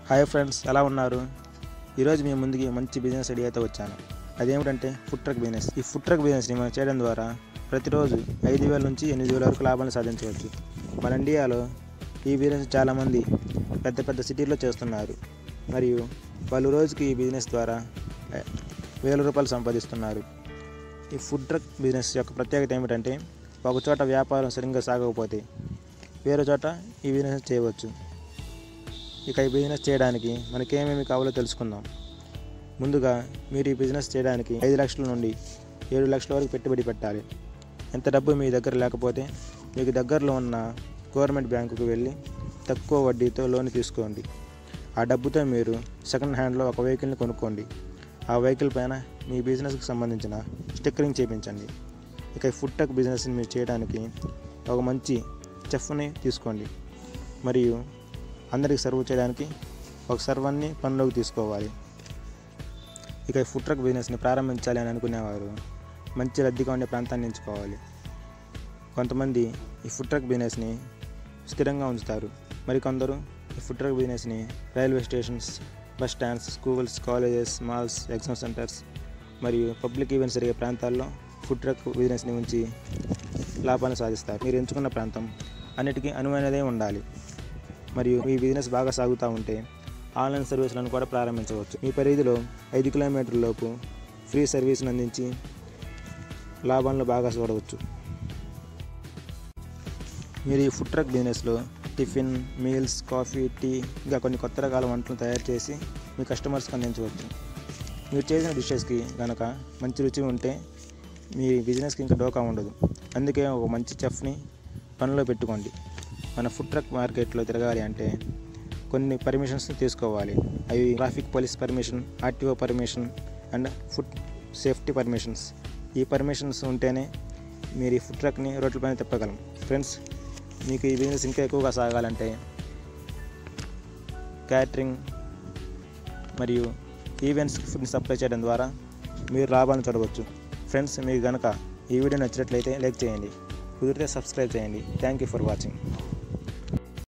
hi friends ఎలా ఉన్నారు ఈరోజు మీ ముందుకి మంచి బిజినెస్ ఐడియాతో వచ్చాను అదేమిటంటే ఫుడ్ ట్రక్ బిజినెస్ ఈ ఫుడ్ ట్రక్ బిజినెస్ని మనం చేయడం ద్వారా ప్రతిరోజు ఐదు వేల నుంచి ఎనిమిది వేల వరకు లాభాలు సాధించవచ్చు మన ఇండియాలో ఈ బిజినెస్ చాలామంది పెద్ద పెద్ద సిటీల్లో చేస్తున్నారు మరియు వాళ్ళు రోజుకి ఈ బిజినెస్ ద్వారా eh, వేల రూపాయలు సంపాదిస్తున్నారు ఈ ఫుడ్ ట్రక్ బిజినెస్ యొక్క ప్రత్యేకత ఏమిటంటే ఒక చోట వ్యాపారం సరిగ్గా సాగకపోతే వేరే చోట ఈ బిజినెస్ చేయవచ్చు ఇక ఈ బిజినెస్ చేయడానికి మనకి ఏమేమి కావాలో తెలుసుకుందాం ముందుగా మీరు ఈ బిజినెస్ చేయడానికి ఐదు లక్షల నుండి ఏడు లక్షల వరకు పెట్టుబడి పెట్టాలి ఎంత డబ్బు మీ దగ్గర లేకపోతే మీకు దగ్గరలో ఉన్న గవర్నమెంట్ బ్యాంకుకు వెళ్ళి తక్కువ వడ్డీతో లోన్ తీసుకోండి ఆ డబ్బుతో మీరు సెకండ్ హ్యాండ్లో ఒక వెహికల్ని కొనుక్కోండి ఆ వెహికల్ పైన మీ బిజినెస్కి సంబంధించిన స్టిక్కరింగ్ చేయించండి ఇక ఈ ఫుడ్ టెక్ బిజినెస్ని మీరు చేయడానికి ఒక మంచి చెఫ్ని తీసుకోండి మరియు అందరికి సర్వ్ చేయడానికి ఒక సర్వాన్ని పనిలోకి తీసుకోవాలి ఇక ఈ ఫుడ్ ట్రక్ బిజినెస్ని ప్రారంభించాలి అని అనుకునేవారు మంచి రద్దీగా ఉండే ప్రాంతాన్ని ఎంచుకోవాలి కొంతమంది ఈ ఫుడ్ ట్రక్ బిజినెస్ని స్థిరంగా ఉంచుతారు మరికొందరు ఈ ఫుడ్ ట్రక్ బిజినెస్ని railway stations bus stands schools colleges malls exam centres మరియు పబ్లిక్ ఈవెంట్స్ జరిగే ప్రాంతాల్లో ఫుడ్ ట్రక్ బిజినెస్ని ఉంచి లాభాన్ని సాధిస్తారు మీరు ఎంచుకున్న ప్రాంతం అన్నిటికీ అనువైనదే ఉండాలి మరియు ఈ బిజినెస్ బాగా సాగుతూ ఉంటే ఆన్లైన్ సర్వీసులను కూడా ప్రారంభించవచ్చు మీ పరిధిలో ఐదు కిలోమీటర్ల లోపు ఫ్రీ సర్వీస్ను అందించి లాభాలను బాగా చూడవచ్చు మీరు ఈ ఫుడ్ ట్రక్ బిజినెస్లో టిఫిన్ మీల్స్ కాఫీ టీ ఇంకా కొన్ని కొత్త రకాల వంటలు తయారు చేసి మీ కస్టమర్స్కి అందించవచ్చు మీరు చేసిన డిషెస్కి కనుక మంచి రుచి ఉంటే మీ బిజినెస్కి ఇంకా డోకా ఉండదు అందుకే ఒక మంచి చెఫ్ని పనిలో పెట్టుకోండి మన ఫుడ్ ట్రక్ మార్కెట్లో తిరగాలి అంటే కొన్ని పర్మిషన్స్ తీసుకోవాలి అవి traffic police permission RTO permission and food safety permissions ఈ పర్మిషన్స్ ఉంటేనే మీరు ఈ ఫుడ్ ట్రక్ని రోడ్లపైన తిప్పగలం ఫ్రెండ్స్ మీకు ఈ బిజినెస్ ఇంకా ఎక్కువగా సాగాలంటే క్యాటరింగ్ మరియు ఈవెంట్స్కి ఫుడ్ని సప్లై చేయడం ద్వారా మీరు లాభాలను చూడవచ్చు ఫ్రెండ్స్ మీకు కనుక ఈ వీడియో నచ్చినట్లయితే లైక్ చేయండి కుదిరితే సబ్స్క్రైబ్ చేయండి థ్యాంక్ యూ ఫర్ వాచింగ్